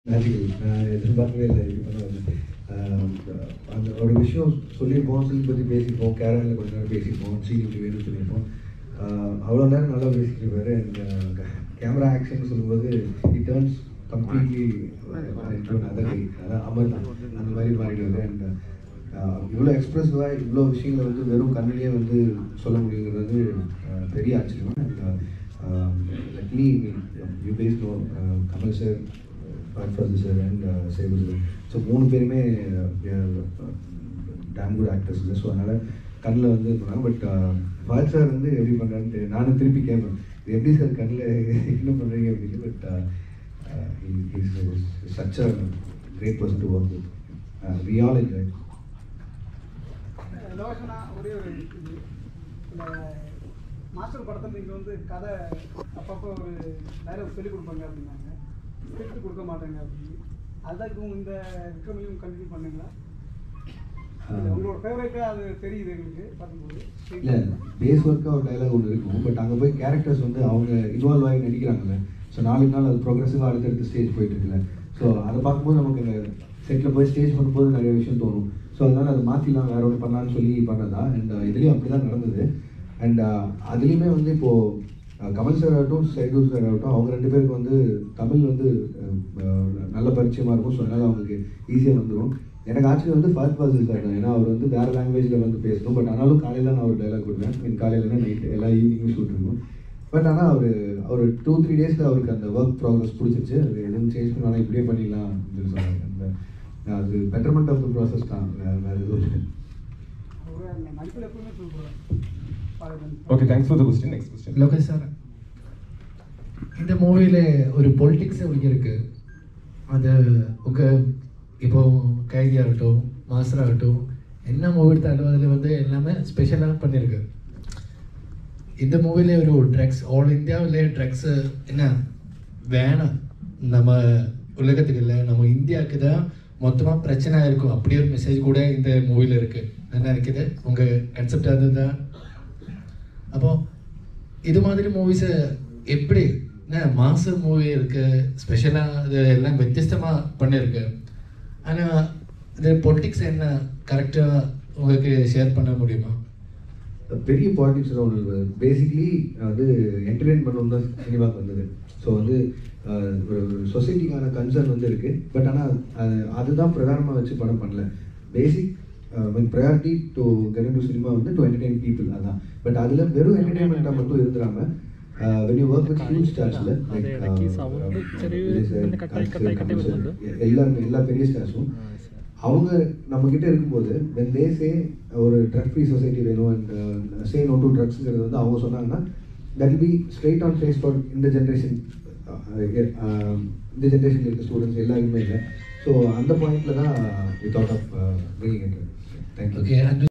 Magical நான் எதிர்பார்க்கவே இல்லை இது பண்ணுவாங்க அந்த ஒரு விஷயம் சொல்லியிருப்போம் சீன் பற்றி பேசியிருப்போம் கேரளில் கொஞ்ச நேரம் பேசியிருப்போம் சீன் இப்படி வேணும்னு சொல்லியிருப்போம் ஆஹ் அவ்வளோ நேரம் நல்லா பேசிட்டு இருப்பாரு அண்ட் கேமரா ஆக்ஷன் சொல்லும்போது இட் டேர்ன்ஸ் கம்ப்ளீட்லி அதர் அதான் அமர் தான் அந்த மாதிரி மாறிடுவாரு அண்ட் இவ்வளோ எக்ஸ்பிரஸிவாக இவ்வளோ விஷயங்களை வந்து வெறும் கண்ணிலேயே வந்து சொல்ல முடியுங்கிறது ஆஹ் பெரிய ஆச்சரியம் and luckily you face no Kamal sir பாட்ஃபாதர் sir and Sethu sir so மூணு பேருமே டேம் குட் ஆக்டர்ஸ் இல்லை ஸோ அதனால் கண்ணில் வந்து பண்ணாங்க பட் ஃபாத் சார் வந்து எப்படி பண்ணுறான்னு தெரியும் நானும் திருப்பி கேட்பேன் இது எப்படி சார் கண்ணில் என்ன பண்ணுறீங்க அப்படின்னு but such a great person to work with we all enjoy லோகனா ஒரே ஒரு இது இந்த மாஸ்டர் படத்தில் நீங்கள் வந்து கதை அப்பப்போ ஒரு டைலாக் சொல்லிக் கொடுப்பாங்க அப்படின்னாங்க ஸ்கிரிப்ட் கொடுக்க மாட்டாங்க அப்படின்னு அதுதான் இந்த விக்ரமையும் கண்டினியூ பண்ணுங்களா இல்ல, உங்களோட ஃபேவரேட்டாக அது தெரியுது எங்களுக்கு பார்க்கும்போது இல்லை பேஸ் ஒர்க்காக ஒரு டைலாக் ஒன்று இருக்கும் பட் அங்கே போய் கேரக்டர்ஸ் வந்து அவங்க இன்வால்வ் ஆகி நடிக்கிறாங்கல்ல ஸோ நாளைக்கு நாள் அது ப்ரோக்ரஸிவாக அடுத்தடுத்து ஸ்டேஜ் போயிட்டு இருக்குல்ல ஸோ அதை பார்க்கும்போது நமக்கு இந்த செட்டில் போய் ஸ்டேஜ் பண்ணும்போது நிறைய விஷயம் தோணும் ஸோ அதனால் அதை மாற்றிலாம் வேற ஒன்று பண்ணலான்னு சொல்லி பண்ணதா அண்ட் இதுலேயும் அப்படி தான் நடந்தது அண்ட் அதுலேயுமே வந்து இப்போது கமல் சார் ஆகட்டும் சைது சார் ஆகட்டும் அவங்க ரெண்டு பேருக்கு வந்து தமிழ் வந்து அஹ், நல்ல பரிச்சயமாக இருக்கும் ஸோ அதனால் அவங்களுக்கு ஈஸியாக வந்துடும் எனக்கு ஆக்சுவலி வந்து ஃபர்ஸ்ட் பாசில் சார் தான் ஏன்னா அவர் வந்து வேறு லாங்குவேஜில் வந்து பேசணும் பட் ஆனாலும் காலையில் நான் ஒரு டைலாக் கொடுப்பேன் மீன் காலையிலனா நைட் எல்லா ஈவினிங்கும் ஷூட் இருக்கும் பட் ஆனால் அவர் அவர் டூ த்ரீ டேஸில் அவருக்கு அந்த ஒர்க் ப்ராக்ரஸ் பிடிச்சிருச்சு அது எதுவும் சேஞ்ச் பண்ணாலும் இப்படியே பண்ணிடலாம் அப்படின்னு சொல்லி சொன்னாங்க அந்த அது பெட்டர்மெண்ட் ஆஃப் த ப்ராசஸ் தான் வேறு வேறு எதுவும் இல்லை ஒரு அந்த நடிப்பில் எப்பவுமே சொல்லுறேன் Okay, thanks for the question. Next question. Lokesh sir இந்த மூவியில் ஒரு பொலிட்டிக்ஸ் ஒழுங்கி இருக்கு அது உங்கள் இப்போ கைதி ஆகட்டும் மாஸ்டர் ஆகட்டும் என்ன மூவி எடுத்தாலும் அதில் வந்து எல்லாமே ஸ்பெஷலாக பண்ணியிருக்கு இந்த மூவியில் ஒரு ட்ரக்ஸ் ஆல் இந்தியாவில் ட்ரக்ஸு என்ன வேணாம் நம்ம உலகத்துக்கு இல்லை நம்ம இந்தியாவுக்கு தான் மொத்தமாக பிரச்சனை இருக்கும் அப்படி ஒரு மெசேஜ் கூட இந்த மூவியில் இருக்குது என்ன இருக்குது உங்கள் கன்செப்ட் அதுதான் அப்போ இது மாதிரி மூவிஸை எப்படி என்ன மாஸ்டர் மூவி இருக்கு ஸ்பெஷலாக அது எல்லாம் வித்தியஸ்தமாக பண்ணியிருக்கு ஆனால் இது பொலிட்டிக்ஸ் என்ன கரெக்டாக உங்களுக்கு ஷேர் பண்ண முடியுமா பெரிய பாலிடிக்ஸ் ஒன்று இருக்குது பேசிக்லி வந்து என்டர்டெயின் பண்ணணும் தான் சினிமாவுக்கு வந்தது ஸோ வந்து அஹ், ஒரு சொசைட்டிக்கான கன்சர்ன் வந்து இருக்குது பட் ஆனால் அதுதான் பிரதானமாக வச்சு படம் பண்ணல basic mean priority to get to cinema வந்து டு என்டர்டெயின் பீப்புள் அதான் பட் அதில் வெறும் என்டர்டெயின்மெண்ட்டாக மட்டும் இருந்துடாம when you work with huge ஸ்டார்ஸில் லைக் எல்லாருமே எல்லா பெரிய ஸ்டார்ஸும் அவங்க நம்ம கிட்ட இருக்கும்போது when they say ஒரு ட்ரக் ஃப்ரீ சொசைட்டி வேணும் அண்ட் சே நோ டு ட்ரக்ஸ்ங்கிறது வந்து அவங்க சொன்னாங்கன்னா that will be straight on face for இந்த ஜென்ரேஷன் இந்த ஜென்ரேஷன் இருக்க ஸ்டூடெண்ட்ஸ் எல்லாருக்குமே இல்லை ஸோ அந்த பாயிண்ட்ல தான் we thought of bringing it thank you okay and